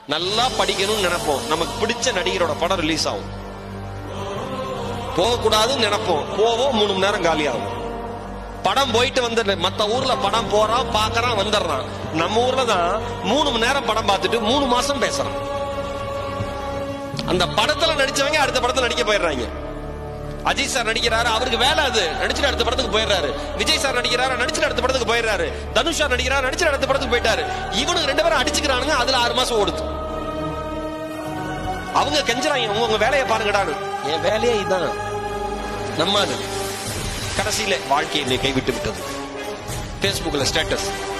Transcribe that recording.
நல்லா படிக்கணும்னு நினைப்போம் நமக்கு பிடிச்ச நடிகரோட படம் ரிலீஸ் ஆகும் போகக்கூடாதுன்னு நினைப்போம் போவோம் மூணு மணி நேரம் காலியாகும் படம் போயிட்டு வந்து மத்த ஊர்ல படம் போறான் பாக்குறான் வந்துடுறான் நம்ம ஊர்ல தான் மூணு மணி நேரம் படம் பார்த்துட்டு மூணு மாசம் பேசுறான் அந்த படத்துல நடிச்சவங்க அடுத்த படத்துல நடிக்க போயிடுறாங்க அஜித் சார் நடிக்கிறாரு அவருக்கு வேலை அது நடிச்சுட்டு அடுத்த படத்துக்கு போயிடுறாரு விஜய் சார் நடிக்கிறாரு நடிச்சுட்டு அடுத்த படத்துக்கு போயிடுறாரு தனுஷ் சார் நடிக்கிறாரு நடிச்சுட்டு அடுத்த படத்துக்கு போயிட்டாரு இவனுக்கு ரெண்டு பேரும் அடிச்சுக்கிறானுங்க அதுல ஆறு மாசம் ஓடுது அவங்க கெஞ்சுறாங்க உங்க உங்க வேலையை பாருங்கடான்னு என் வேலையே இதுதான் நம்ம அது கடைசியில வாழ்க்கை என்னை கைவிட்டு விட்டது பேஸ்புக்ல ஸ்டேட்டஸ்